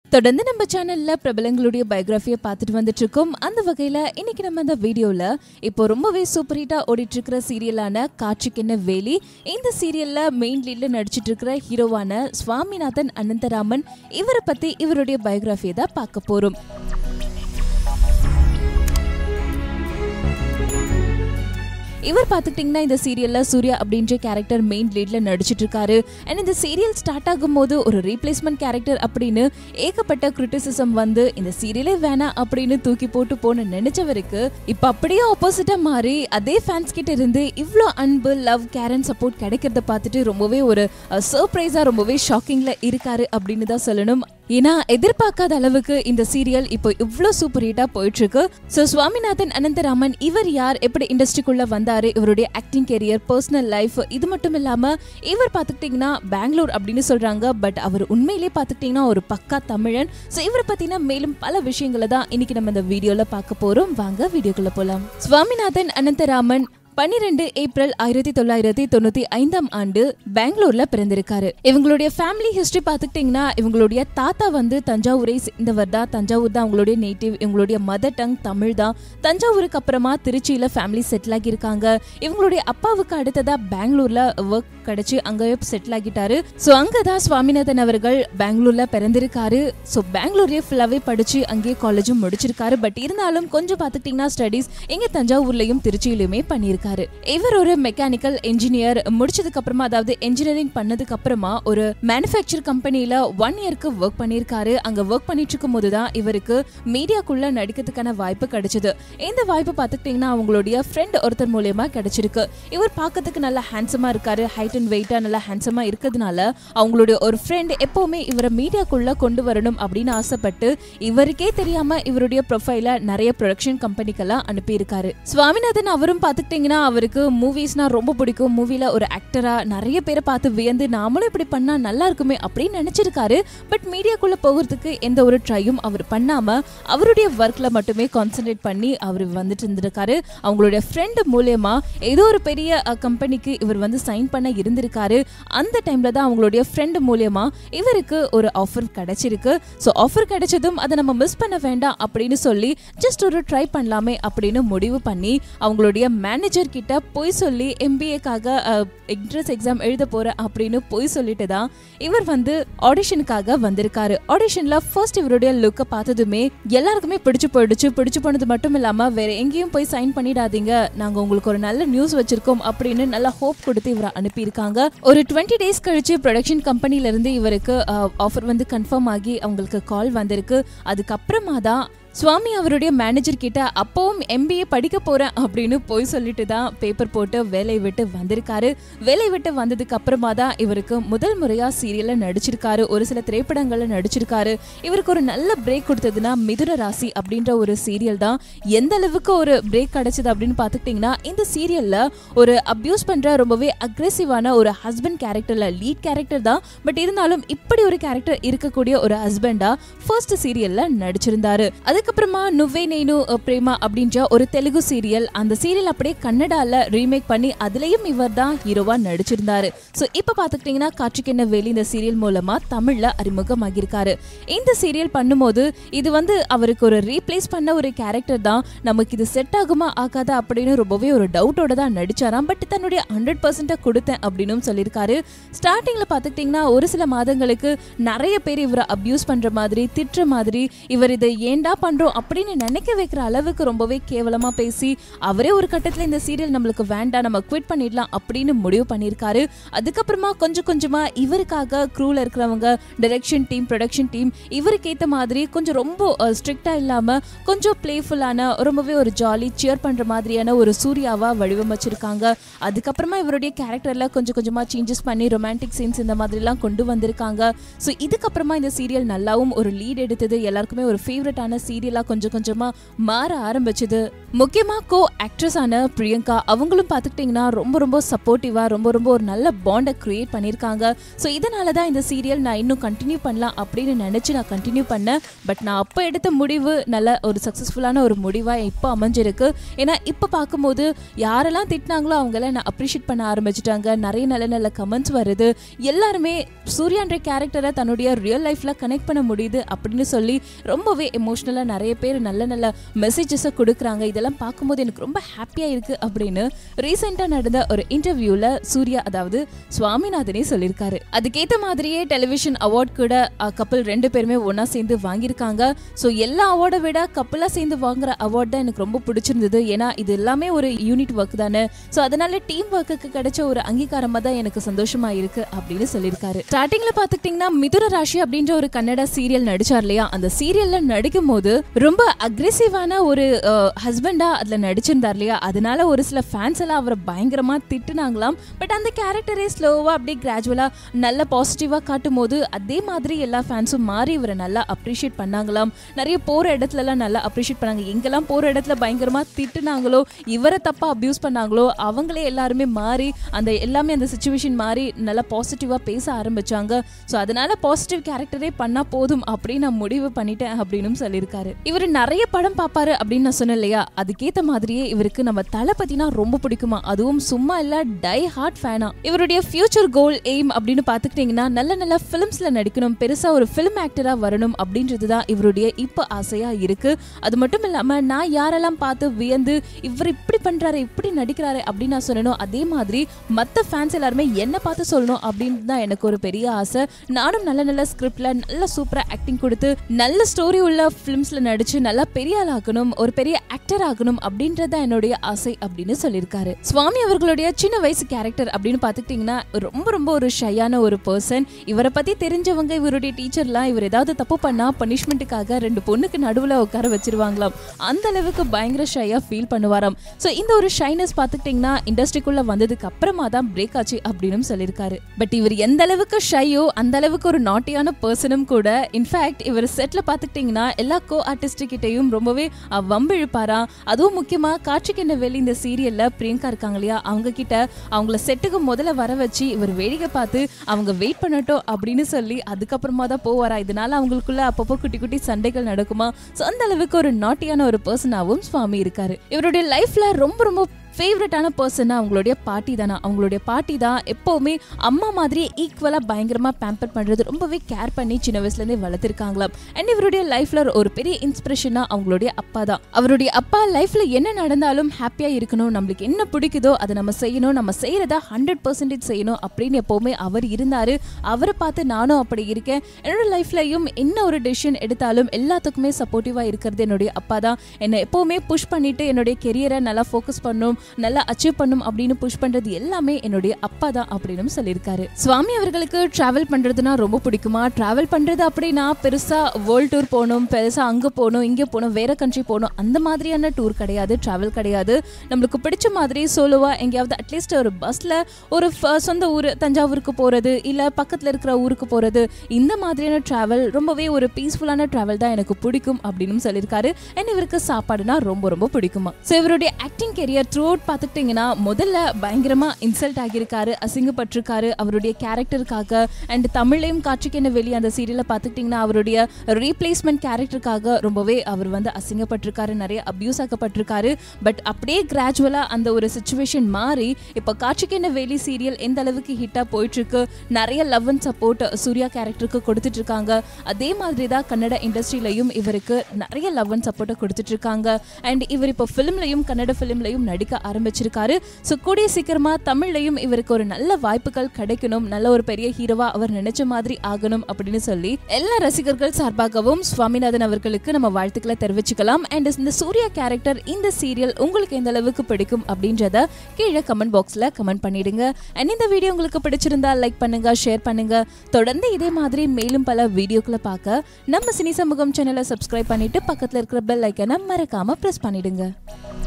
தொடர்ந்து நம்ம சேனல்ல பிரபலங்களுடைய பயோகிராஃபியை பார்த்துட்டு வந்துட்டு இருக்கோம் அந்த வகையில இன்னைக்கு நம்ம இந்த வீடியோல இப்போ ரொம்பவே சூப்பர் ஹிட்டா ஓடிட்டு இருக்கிற சீரியலான காட்சிக்கென்ன வேலி இந்த சீரியல்ல மெயின் லீட்ல நடிச்சிட்டு இருக்கிற ஹீரோவான சுவாமிநாதன் அனந்தராமன் இவரை பத்தி இவருடைய பயோகிராஃபியை தான் பார்க்க போறோம் இவர் பார்த்துக்கிட்டிங்கன்னா இந்த சீரியலில் சூர்யா அப்படின்ற கேரக்டர் மெயின் லீடில் நடிச்சிட்டு இருக்காரு அண்ட் இந்த சீரியல் ஸ்டார்ட் ஆகும்போது ஒரு ரீப்ளேஸ்மெண்ட் கேரக்டர் அப்படின்னு ஏகப்பட்ட கிரிட்டிசிசம் வந்து இந்த சீரியலே வேணாம் அப்படின்னு தூக்கி போட்டு போன நினைச்சவருக்கு இப்போ அப்படியே ஆப்போசிட்டாக மாறி அதே ஃபேன்ஸ் கிட்ட இருந்து இவ்வளோ அன்பு லவ் கேர் அண்ட் சப்போர்ட் கிடைக்கிறத பார்த்துட்டு ரொம்பவே ஒரு சர்ப்ரைஸாக ரொம்பவே ஷாக்கிங்கில் இருக்காரு அப்படின்னு தான் சொல்லணும் ஏன்னா எதிர்பார்க்காத அளவுக்கு இந்த சீரியல் இப்போ இவ்வளோ சூப்பர் ஹிட்டா போயிட்டு இருக்கு ஸோ சுவாமிநாதன் அனந்தராமன் இவர் யார் எப்படி இண்டஸ்ட்ரிக்குள்ள வந்தாரு இவருடைய ஆக்டிங் கெரியர் பர்சனல் லைஃப் இது மட்டும் இல்லாம இவர் பார்த்துக்கிட்டிங்கன்னா பெங்களூர் அப்படின்னு சொல்றாங்க பட் அவர் உண்மையிலேயே பார்த்துக்கிட்டிங்கன்னா ஒரு பக்கா தமிழன் ஸோ இவரை பத்தின மேலும் பல விஷயங்களை தான் இன்னைக்கு நம்ம இந்த வீடியோல பார்க்க போறோம் வாங்க வீடியோக்குள்ள போலாம் சுவாமிநாதன் அனந்தராமன் பன்னிரெண்டு ஏப்ரல் ஆயிரத்தி தொள்ளாயிரத்தி தொண்ணூத்தி ஐந்தாம் ஆண்டு பெங்களூர்ல பிறந்திருக்காரு இவங்களுடைய ஃபேமிலி ஹிஸ்டரி பார்த்துக்கிட்டிங்கன்னா இவங்களுடைய தாத்தா வந்து தஞ்சாவூரை சேர்ந்தவர் தான் தஞ்சாவூர் தான் அவங்களுடைய நேட்டிவ் இவங்களுடைய மதர் டங் தமிழ் தான் தஞ்சாவூருக்கு அப்புறமா திருச்சியில ஃபேமிலி செட்டில் ஆகியிருக்காங்க இவங்களுடைய அப்பாவுக்கு அடுத்ததா பெங்களூர்ல ஒர்க் கிடைச்சு அங்கேயே செட்டில் ஆகிட்டாரு ஸோ அங்கதான் சுவாமிநாதன் அவர்கள் பெங்களூர்ல பிறந்திருக்காரு ஸோ பெங்களூர்லயே ஃபுல்லாவே படிச்சு அங்கேயே காலேஜும் முடிச்சிருக்காரு பட் இருந்தாலும் கொஞ்சம் பார்த்துக்கிட்டிங்கன்னா ஸ்டடீஸ் இங்க தஞ்சாவூர்லயும் திருச்சியிலுமே பண்ணியிருக்காரு இவர் ஒரு மெக்கானிக்கல் இன்ஜினியர் முடிச்சதுக்கு அப்புறமா அதாவது இன்ஜினியரிங் பண்ணதுக்கு அப்புறமா ஒரு மேனுஃபேக்சர் கம்பெனில ஒன் இயருக்கு ஒர்க் பண்ணியிருக்காரு அங்க ஒர்க் பண்ணிட்டு இருக்கும் போதுதான் இவருக்கு மீடியாக்குள்ள நடிக்கிறதுக்கான வாய்ப்பு கிடைச்சது இந்த வாய்ப்பு பார்த்துக்கிட்டிங்கன்னா அவங்களுடைய ஃப்ரெண்ட் ஒருத்தர் மூலியமா கிடைச்சிருக்கு இவர் பார்க்கறதுக்கு நல்லா ஹேண்ட்ஸமா இருக்காரு ஹைட் அண்ட் வெயிட்டா நல்லா ஹேண்ட்ஸமா இருக்கிறதுனால அவங்களுடைய ஒரு ஃப்ரெண்ட் எப்பவுமே இவரை மீடியாக்குள்ள கொண்டு வரணும் அப்படின்னு ஆசைப்பட்டு இவருக்கே தெரியாம இவருடைய ப்ரொஃபைல நிறைய ப்ரொடக்ஷன் கம்பெனிக்கெல்லாம் அனுப்பியிருக்காரு சுவாமிநாதன் அவரும் பார்த்துக்கிட்டிங்கன்னா அவருக்கு மூவிஸ்னா ரொம்ப பிடிக்கும் மூவில ஒரு ஆக்டரா நிறைய பேரை பார்த்து வியந்து நாமளும் இப்படி பண்ணா நல்லா இருக்குமே அப்படின்னு நினைச்சிருக்காரு பட் மீடியாக்குள்ள போகிறதுக்கு எந்த ஒரு ட்ரையும் அவர் பண்ணாம அவருடைய ஒர்க்ல மட்டுமே கான்சென்ட்ரேட் பண்ணி அவர் வந்துட்டு இருந்திருக்காரு அவங்களுடைய ஃப்ரெண்டு மூலியமா ஏதோ ஒரு பெரிய கம்பெனிக்கு இவர் வந்து சைன் பண்ண இருந்திருக்காரு அந்த டைம்ல தான் அவங்களுடைய ஃப்ரெண்டு மூலியமா இவருக்கு ஒரு ஆஃபர் கிடைச்சிருக்கு ஸோ ஆஃபர் கிடைச்சதும் அதை நம்ம மிஸ் பண்ண வேண்டாம் அப்படின்னு சொல்லி ஜஸ்ட் ஒரு ட்ரை பண்ணலாமே அப்படின்னு முடிவு பண்ணி அவங்களுடைய மேனேஜர் கிட்ட போய் சொல்லி எம்பிஏக்காக என்ட்ரன்ஸ் எக்ஸாம் எழுத போறேன் அப்படின்னு போய் சொல்லிட்டு தான் இவர் வந்து ஆடிஷனுக்காக வந்திருக்காரு ஆடிஷன்ல ஃபர்ஸ்ட் இவருடைய லுக்கை பார்த்ததுமே எல்லாருக்குமே பிடிச்சு போயிடுச்சு பிடிச்சு போனது மட்டும் இல்லாம வேற எங்கேயும் போய் சைன் பண்ணிடாதீங்க நாங்க உங்களுக்கு ஒரு நல்ல நியூஸ் வச்சிருக்கோம் அப்படின்னு நல்ல ஹோப் கொடுத்து இவரை அனுப்பியிருக்காங்க ஒரு டுவெண்ட்டி டேஸ் கழிச்சு ப்ரொடக்ஷன் கம்பெனில இருந்து இவருக்கு ஆஃபர் வந்து கன்ஃபார்ம் ஆகி அவங்களுக்கு கால் வந்திருக்கு அதுக்கப்புறமா தான் சுவாமி அவருடைய மேனேஜர் கிட்ட அப்பவும் எம்பிஏ படிக்க போறேன் அப்படின்னு போய் சொல்லிட்டு தான் பேப்பர் போட்டு வேலையை விட்டு வந்திருக்காரு வேலையை விட்டு வந்ததுக்கு அப்புறமா தான் இவருக்கு முதல் முறையா சீரியல்ல நடிச்சிருக்காரு ஒரு சில திரைப்படங்கள்ல நடிச்சிருக்காரு இவருக்கு ஒரு நல்ல பிரேக் கொடுத்ததுன்னா மிதுன ராசி அப்படின்ற ஒரு சீரியல் தான் எந்த அளவுக்கு ஒரு பிரேக் கிடைச்சது அப்படின்னு பார்த்துக்கிட்டிங்கன்னா இந்த சீரியல்ல ஒரு அப்யூஸ் பண்ற ரொம்பவே அக்ரெசிவான ஒரு ஹஸ்பண்ட் கேரக்டர்ல லீட் கேரக்டர் தான் பட் இருந்தாலும் இப்படி ஒரு கேரக்டர் இருக்கக்கூடிய ஒரு ஹஸ்பண்டா ஃபர்ஸ்ட் சீரியல்ல நடிச்சிருந்தாரு அதுக்கப்புறமா நுவ்வே நேனு பிரேமா அப்படின்ற ஒரு தெலுங்கு சீரியல் அந்த சீரியல் அப்படியே கன்னடால ரீமேக் பண்ணி அதுலயும் இவர் தான் ஹீரோவா நடிச்சிருந்தாரு ஸோ இப்போ பார்த்துக்கிட்டிங்கன்னா காற்றுக்கென்ன வேலி இந்த சீரியல் மூலமா தமிழ்ல அறிமுகமாகியிருக்காரு இந்த சீரியல் பண்ணும்போது இது வந்து அவருக்கு ஒரு ரீப்ளேஸ் பண்ண ஒரு கேரக்டர் தான் நமக்கு இது செட் ஆகுமா ஆகாதா அப்படின்னு ரொம்பவே ஒரு டவுட்டோட தான் நடிச்சாராம் பட் தன்னுடைய ஹண்ட்ரட் பர்சன்ட்டை கொடுத்தேன் அப்படின்னு சொல்லியிருக்காரு ஸ்டார்டிங்ல பார்த்துக்கிட்டிங்கன்னா ஒரு சில மாதங்களுக்கு நிறைய பேர் இவரை அப்யூஸ் பண்ற மாதிரி திட்டுற மாதிரி இவர் இதை ஏண்டா பண்றோம் அப்படின்னு நினைக்க வைக்கிற அளவுக்கு ரொம்பவே கேவலமா பேசி அவரே ஒரு கட்டத்துல இந்த சீரியல் நம்மளுக்கு வேண்டாம் நம்ம குவிட் பண்ணிடலாம் அப்படின்னு முடிவு பண்ணியிருக்காரு அதுக்கப்புறமா கொஞ்சம் கொஞ்சமா இவருக்காக க்ரூல இருக்கிறவங்க டைரக்ஷன் டீம் ப்ரொடக்ஷன் டீம் இவருக்கு ஏத்த மாதிரி கொஞ்சம் ரொம்ப ஸ்ட்ரிக்டா இல்லாம கொஞ்சம் பிளேஃபுல்லான ரொம்பவே ஒரு ஜாலி சியர் பண்ற மாதிரியான ஒரு சூர்யாவா வடிவமைச்சிருக்காங்க அதுக்கப்புறமா இவருடைய கேரக்டர்ல கொஞ்சம் கொஞ்சமா சேஞ்சஸ் பண்ணி ரொமான்டிக் சீன்ஸ் இந்த மாதிரிலாம் கொண்டு வந்திருக்காங்க ஸோ இதுக்கப்புறமா இந்த சீரியல் நல்லாவும் ஒரு லீட் எடுத்தது எல்லாருக்குமே ஒரு ஃபேவரட்டான சீரியல் சீரியலா கொஞ்சம் கொஞ்சமா மாற ஆரம்பிச்சது முக்கியமா கோ ஆக்ட்ரஸான பிரியங்கா அவங்களும் பார்த்துக்கிட்டிங்கன்னா ரொம்ப ரொம்ப சப்போர்ட்டிவா ரொம்ப ரொம்ப ஒரு நல்ல பாண்டை கிரியேட் பண்ணியிருக்காங்க ஸோ இதனால தான் இந்த சீரியல் நான் இன்னும் கண்டினியூ பண்ணலாம் அப்படின்னு நினச்சி நான் கண்டினியூ பண்ணேன் பட் நான் அப்போ எடுத்த முடிவு நல்ல ஒரு சக்ஸஸ்ஃபுல்லான ஒரு முடிவாக இப்போ அமைஞ்சிருக்கு ஏன்னா இப்போ பார்க்கும்போது யாரெல்லாம் திட்டினாங்களோ அவங்கள நான் அப்ரிஷியேட் பண்ண ஆரம்பிச்சிட்டாங்க நிறைய நல்ல நல்ல கமெண்ட்ஸ் வருது எல்லாருமே சூர்யான்ற கேரக்டரை தன்னுடைய ரியல் லைஃப்பில் கனெக்ட் பண்ண முடியுது அப்படின்னு சொல்லி ரொம்பவே எமோஷ்னலாக நிறைய பேர் நல்ல நல்ல மெசேஜஸை கொடுக்குறாங்க இதெல்லாம் பார்க்கும்போது எனக்கு ரொம்ப ஹாப்பியாக இருக்குது அப்படின்னு ரீசெண்டாக நடந்த ஒரு இன்டர்வியூவில் சூர்யா அதாவது சுவாமிநாதனே சொல்லியிருக்காரு அதுக்கேற்ற மாதிரியே டெலிவிஷன் அவார்ட் கூட கப்பல் ரெண்டு பேருமே ஒன்றா சேர்ந்து வாங்கியிருக்காங்க ஸோ எல்லா அவார்டை விட கப்பலாக சேர்ந்து வாங்குற அவார்ட் தான் எனக்கு ரொம்ப பிடிச்சிருந்தது ஏன்னா இது எல்லாமே ஒரு யூனிட் ஒர்க் தானே ஸோ அதனால டீம் ஒர்க்குக்கு கிடைச்ச ஒரு அங்கீகாரமாக தான் எனக்கு சந்தோஷமா இருக்கு அப்படின்னு சொல்லியிருக்காரு ஸ்டார்டிங்ல பார்த்துக்கிட்டிங்கன்னா மிதுன ராசி அப்படின்ற ஒரு கன்னட சீரியல் நடிச்சார் இல்லையா அந்த சீரியல்ல நடிக்கும் போது ரொம்ப அக்ரெசிவான ஒரு ஹஸ்பண்டா அதுல நடிச்சிருந்தார் இல்லையா அதனால ஒரு சில ஃபேன்ஸ் எல்லாம் அவரை பயங்கரமா திட்டுனாங்களாம் பட் அந்த கேரக்டரே ஸ்லோவா அப்படியே கிராஜுவலா நல்ல பாசிட்டிவா காட்டும் போது அதே மாதிரி எல்லா ஃபேன்ஸும் மாறி இவரை நல்லா அப்ரிஷியேட் பண்ணாங்களாம் நிறைய போற இடத்துல எல்லாம் நல்லா அப்ரிஷியேட் பண்ணாங்க எங்கெல்லாம் போற இடத்துல பயங்கரமா திட்டுனாங்களோ இவரை தப்பா அபியூஸ் பண்ணாங்களோ அவங்களே எல்லாருமே மாறி அந்த எல்லாமே அந்த சுச்சுவேஷன் மாறி நல்லா பாசிட்டிவா பேச ஆரம்பிச்சாங்க ஸோ அதனால பாசிட்டிவ் கேரக்டரே பண்ணா போதும் அப்படின்னு நான் முடிவு பண்ணிட்டேன் அப்படின்னு சொல்லியிருக்காரு இவர் நிறைய படம் பார்ப்பாரு அப்படின்னு நான் சொன்னேன் இல்லையா அதுக்கேற்ற மாதிரியே இவருக்கு நம்ம தளபதினா ரொம்ப பிடிக்குமா அதுவும் சும்மா இல்ல டை ஹார்ட் ஃபேனா இவருடைய ஃபியூச்சர் கோல் எய்ம் அப்படின்னு பார்த்துக்கிட்டிங்கன்னா நல்ல நல்ல ஃபிலிம்ஸ்ல நடிக்கணும் பெருசா ஒரு ஃபிலிம் ஆக்டரா வரணும் அப்படின்றது தான் இவருடைய இப்போ ஆசையா இருக்கு அது மட்டும் இல்லாம நான் யாரெல்லாம் பார்த்து வியந்து இவர் இப்படி பண்றாரு இப்படி நடிக்கிறாரு அப்படின்னு நான் சொல்லணும் அதே மாதிரி மற்ற ஃபேன்ஸ் எல்லாருமே என்ன பார்த்து சொல்லணும் அப்படின்னு தான் எனக்கு ஒரு பெரிய ஆசை நானும் நல்ல நல்ல ஸ்கிரிப்ட்ல நல்ல சூப்பரா ஆக்டிங் கொடுத்து நல்ல ஸ்டோரி உள்ள ஃபிலிம்ஸ்ல நடிச்சு நல்லா பெரிய ஆள் ஆகணும் ஒரு பெரிய ஆக்டர் ஆகணும் அப்படின்றது தான் என்னுடைய ஆசை அப்படின்னு சொல்லியிருக்காரு சுவாமி அவர்களுடைய சின்ன வயசு கேரக்டர் அப்படின்னு பார்த்துக்கிட்டிங்கன்னா ரொம்ப ரொம்ப ஒரு ஷையான ஒரு பர்சன் இவரை பத்தி தெரிஞ்சவங்க இவருடைய டீச்சர்லாம் இவர் ஏதாவது தப்பு பண்ணா பனிஷ்மெண்ட்டுக்காக ரெண்டு பொண்ணுக்கு நடுவில் உட்கார வச்சிருவாங்களாம் அந்த அளவுக்கு பயங்கர ஷையா ஃபீல் பண்ணுவாராம் ஸோ இந்த ஒரு ஷைனஸ் பார்த்துக்கிட்டிங்கன்னா இண்டஸ்ட்ரிக்குள்ள வந்ததுக்கு அப்புறமா தான் பிரேக் ஆச்சு அப்படின்னு சொல்லியிருக்காரு பட் இவர் எந்த அளவுக்கு ஷையோ அந்த அளவுக்கு ஒரு நாட்டியான பர்சனும் கூட இன்ஃபேக்ட் இவர் செட்ல பார்த்துக்கிட்டிங்கன்னா எல்லா கோ ஆர்டிஸ்ட் கிட்டையும் ரொம்பவே அஹ், வம்பு இழுப்பாரா அதுவும் முக்கியமா காட்சிக்கு என்ன வெளி இந்த சீரியல்ல பிரியங்கா இருக்காங்க இல்லையா அவங்க கிட்ட அவங்கள செட்டுக்கு முதல்ல வர வச்சு இவர் வேடிக்கை பார்த்து அவங்க வெயிட் பண்ணட்டும் அப்படின்னு சொல்லி அதுக்கப்புறமா தான் போவாரா இதனால அவங்களுக்குள்ள அப்பப்போ குட்டி குட்டி சண்டைகள் நடக்குமா ஸோ அந்த அளவுக்கு ஒரு நாட்டியான ஒரு பர்சனாகவும் சுவாமி இருக்காரு இவருடைய லைஃப்ல ரொம்ப ரொம்ப ஃபேவரட்டான பர்சனா அவங்களுடைய பாட்டி தானா அவங்களுடைய பாட்டி தான் எப்போவுமே அம்மா மாதிரியே ஈக்குவலாக பயங்கரமாக பேம்பர் பண்ணுறது ரொம்பவே கேர் பண்ணி சின்ன வயசுலேருந்தே வளர்த்துருக்காங்களாம் அண்ட் இவருடைய லைஃப்பில் ஒரு பெரிய இன்ஸ்பிரேஷனாக அவங்களுடைய அப்பா தான் அவருடைய அப்பா லைஃப்பில் என்ன நடந்தாலும் ஹாப்பியாக இருக்கணும் நம்மளுக்கு என்ன பிடிக்குதோ அதை நம்ம செய்யணும் நம்ம செய்கிறத ஹண்ட்ரட் பர்சன்டேஜ் செய்யணும் அப்படின்னு எப்போவுமே அவர் இருந்தார் அவரை பார்த்து நானும் அப்படி இருக்கேன் என்னோட லைஃப்லையும் என்ன ஒரு டெசிஷன் எடுத்தாலும் எல்லாத்துக்குமே சப்போர்ட்டிவாக இருக்கிறது என்னுடைய அப்பா தான் என்னை எப்போவுமே புஷ் பண்ணிட்டு என்னுடைய கெரியரை நல்லா ஃபோக்கஸ் பண்ணும் நல்லா அச்சீவ் பண்ணும் அப்படின்னு புஷ் பண்றது எல்லாமே என்னுடைய அப்பா தான் அப்படின்னு சொல்லியிருக்காரு சுவாமி அவர்களுக்கு டிராவல் பண்றதுனா ரொம்ப பிடிக்குமா டிராவல் பண்றது அப்படின்னா பெருசா வேர்ல்ட் டூர் போகணும் பெருசா அங்க போகணும் இங்க போகணும் வேற கண்ட்ரி போகணும் அந்த மாதிரியான டூர் கிடையாது டிராவல் கிடையாது நம்மளுக்கு பிடிச்ச மாதிரி சோலோவா எங்கேயாவது அட்லீஸ்ட் ஒரு பஸ்ல ஒரு ஃப- சொந்த ஊர் தஞ்சாவூருக்கு போறது இல்ல பக்கத்துல இருக்கிற ஊருக்கு போறது இந்த மாதிரியான டிராவல் ரொம்பவே ஒரு பீஸ்ஃபுல்லான டிராவல் தான் எனக்கு பிடிக்கும் அப்படின்னு சொல்லியிருக்காரு அண்ட் இவருக்கு சாப்பாடுனா ரொம்ப ரொம்ப பிடிக்குமா ஸோ இவருடைய ஆக்டிங் கெரியர் த்ரூ அவுட் பார்த்துக்கிட்டிங்கன்னா முதல்ல பயங்கரமா இன்சல்ட் ஆகியிருக்காரு அசிங்கப்பட்டிருக்காரு அவருடைய கேரக்டருக்காக அண்ட் தமிழ்லையும் காட்சிக்கு என்ன வெளியே அந்த சீரியலை பார்த்துக்கிட்டிங்கன்னா அவருடைய ரீப்ளேஸ்மெண்ட் கேரக்டருக்காக ரொம்பவே அவர் வந்து அசிங்கப்பட்டிருக்காரு நிறைய அப்யூஸ் ஆக்கப்பட்டிருக்காரு பட் அப்படியே கிராஜுவலா அந்த ஒரு சுச்சுவேஷன் மாறி இப்போ காட்சிக்கு என்ன வெளி சீரியல் எந்த அளவுக்கு ஹிட்டா போயிட்டு இருக்கு நிறைய லவ் அண்ட் சப்போர்ட் சூர்யா கேரக்டருக்கு கொடுத்துட்டு இருக்காங்க அதே மாதிரி தான் கன்னட இண்டஸ்ட்ரியிலையும் இவருக்கு நிறைய லவ் அண்ட் சப்போர்ட்டை கொடுத்துட்டு இருக்காங்க அண்ட் இவர் இப்போ ஃபிலிம்லையும் கன்னட ஃபிலிம்லையும் நடிக்க ஆரம்பிச்சிருக்காரு ஸோ கூடிய சீக்கிரமா தமிழ்லையும் இவருக்கு ஒரு நல்ல வாய்ப்புகள் கிடைக்கணும் நல்ல ஒரு பெரிய ஹீரோவா அவர் நினைச்ச மாதிரி ஆகணும் அப்படின்னு சொல்லி எல்லா ரசிகர்கள் சார்பாகவும் சுவாமிநாதன் அவர்களுக்கு நம்ம வாழ்த்துக்களை தெரிவிச்சுக்கலாம் அண்ட் இந்த சூர்யா கேரக்டர் இந்த சீரியல் உங்களுக்கு எந்த அளவுக்கு பிடிக்கும் அப்படின்றத கீழே கமெண்ட் பாக்ஸ்ல கமெண்ட் பண்ணிடுங்க அண்ட் இந்த வீடியோ உங்களுக்கு பிடிச்சிருந்தா லைக் பண்ணுங்க ஷேர் பண்ணுங்க தொடர்ந்து இதே மாதிரி மேலும் பல வீடியோக்களை பார்க்க நம்ம சினி சமூகம் சேனலை சப்ஸ்கிரைப் பண்ணிட்டு பக்கத்துல இருக்கிற பெல் ஐக்கனை மறக்காம பிரஸ் பண்ணிடுங்க